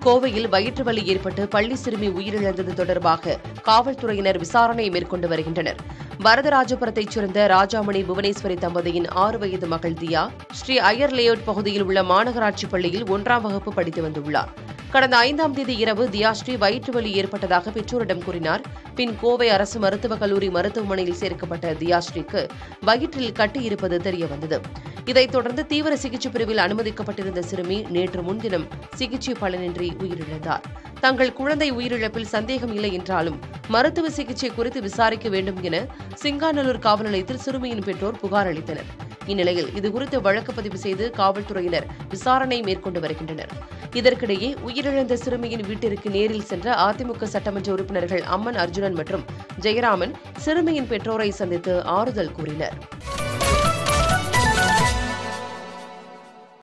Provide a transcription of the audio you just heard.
கோவையில் வயிற்று வலி ஏற்பட்டு பள்ளி சிறுமி உயிரிழந்தது தொடர்பாக காவல்துறையினர் விசாரணை மேற்கொண்டு வருகின்றனர் வரதராஜபுரத்தைச் சேர்ந்த ராஜாமணி புவனேஸ்வரி தம்பதியின் ஆறு வயது மகள் தியா ஸ்ரீ ஐயர் லேஅவுட் பகுதியில் உள்ள மாநகராட்சி பள்ளியில் ஒன்றாம் வகுப்பு படித்து வந்துள்ளார் கடந்த ஐந்தாம் தேதி இரவு தியாஸ்ரீ வயிற்று வலி ஏற்பட்டதாக பெற்றோரிடம் கூறினார் பின் கோவை அரசு மருத்துவக் கல்லூரி மருத்துவமனையில் சேர்க்கப்பட்ட தியாஸ்ரீக்கு வயிற்றில் கட்டி இருப்பது தெரியவந்தது இதைத் தொடர்ந்து தீவிர சிகிச்சை பிரிவில் அனுமதிக்கப்பட்டிருந்த சிறுமி நேற்று முன்தினம் சிகிச்சை பலனின்றி உயிரிழந்தார் தங்கள் குழந்தை உயிரிழப்பில் சந்தேகம் இல்லை என்றாலும் மருத்துவ சிகிச்சை குறித்து விசாரிக்க வேண்டும் என சிங்காநல்லூர் காவல் நிலையத்தில் சிறுமியின் பெற்றோர் புகார் அளித்தனர் இந்நிலையில் இதுகுறித்து வழக்கு பதிவு செய்து காவல்துறையினர் விசாரணை மேற்கொண்டு வருகின்றனர் இதற்கிடையே உயிரிழந்த சிறுமியின் வீட்டிற்கு நேரில் சென்ற அதிமுக சட்டமன்ற உறுப்பினர்கள் அம்மன் அர்ஜுனன் மற்றும் ஜெயராமன் சிறுமியின் பெற்றோரை சந்தித்து ஆறுதல் கூறினர்